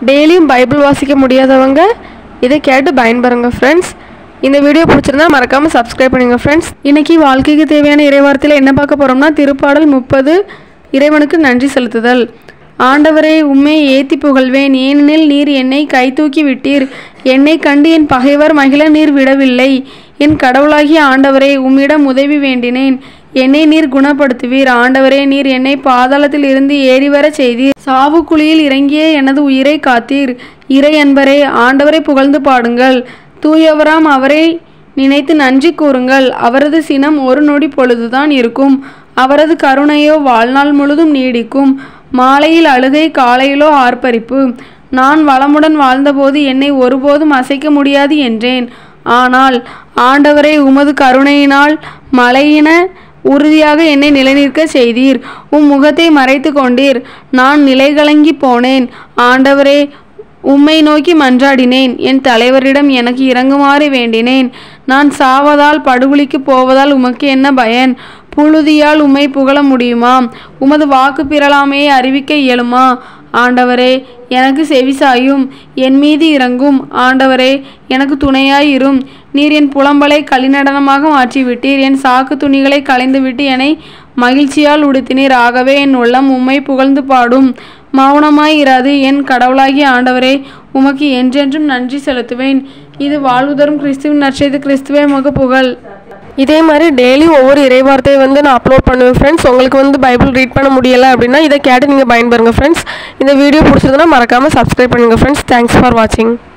டெய்லியும் பைபிள் வாசிக்க முடியாதவங்க இதை கேட்டு பயன்பெறுங்க ஃப்ரெண்ட்ஸ் இந்த வீடியோ பிடிச்சிருந்தா மறக்காமல் சப்ஸ்கிரைப் பண்ணுங்க ஃப்ரெண்ட்ஸ் இன்னைக்கு வாழ்க்கைக்கு தேவையான இறைவார்த்தையில் என்ன பார்க்க போகிறோம்னா திருப்பாடல் முப்பது இறைவனுக்கு நன்றி செலுத்துதல் ஆண்டவரே உம்மை ஏத்தி புகழ்வேன் ஏனெனில் நீர் என்னை கை தூக்கி விட்டீர் என்னை கண்டு என் பகைவர் மகிழ நீர் விடவில்லை என் கடவுளாகிய ஆண்டவரே உம்மிடம் உதவி வேண்டினேன் என்னை நீர் குணப்படுத்துவீர் ஆண்டவரே நீர் என்னை பாதாளத்தில் இருந்து ஏறி வரச் செய்தீர் சாவு குழியில் இறங்கிய எனது உயிரை காத்தீர் இறை அன்பரே ஆண்டவரை புகழ்ந்து பாடுங்கள் தூயவராம் அவரை நினைத்து நன்றி கூறுங்கள் அவரது சினம் ஒரு நொடி பொழுதுதான் இருக்கும் அவரது கருணையோ வாழ்நாள் முழுதும் நீடிக்கும் மாலையில் அழுகை காலையிலோ ஆர்ப்பரிப்பு நான் வளமுடன் வாழ்ந்தபோது என்னை ஒருபோதும் அசைக்க முடியாது என்றேன் ஆனால் ஆண்டவரே உமது கருணையினால் மலையின உறுதியாக என்னை நிலைநிற்க செய்தீர் உம் முகத்தை மறைத்து கொண்டீர் நான் நிலைகலங்கி போனேன் ஆண்டவரே உம்மை நோக்கி மன்றாடினேன் என் தலைவரிடம் எனக்கு இறங்குமாறு வேண்டினேன் நான் சாவதால் படுகொலிக்கு போவதால் உமக்கு என்ன பயன் புழுதியால் உம்மை புகழ முடியுமா உமது வாக்கு பிறலாமையை அறிவிக்க இயலுமா ஆண்டவரே எனக்கு செவிசாயும் என் மீது இறங்கும் ஆண்டவரே எனக்கு துணையாயிரும் நீர் என் புலம்பலை களிநடனமாக மாற்றிவிட்டீர் என் சாக்கு துணிகளை களைந்துவிட்டு என்னை மகிழ்ச்சியால் உடுத்தினீர் ஆகவே என் உள்ளம் உம்மை புகழ்ந்து பாடும் மௌனமாய் இராது என் கடவுளாகிய ஆண்டவரே உமக்கு என்றென்றும் நன்றி செலுத்துவேன் இது வாழ்வு தரும் கிறிஸ்துவின் நற்செய்து கிறிஸ்துவே முக புகழ் இதே மாதிரி டெய்லி ஒவ்வொரு இறைவார்த்தையை வந்து நான் அப்லோட் பண்ணுவேன் ஃப்ரெண்ட்ஸ் உங்களுக்கு வந்து பைபிள் ரீட் பண்ண முடியலை அப்படின்னா இதை கேட்டு நீங்கள் பயன்பெறுங்க ஃப்ரெண்ட்ஸ் இந்த வீடியோ பிடிச்சிருந்தனா மறக்காமல் சப்ஸ்கிரைப் பண்ணுங்கள் ஃப்ரெண்ட்ஸ் தேங்க்ஸ் ஃபார் வாட்சிங்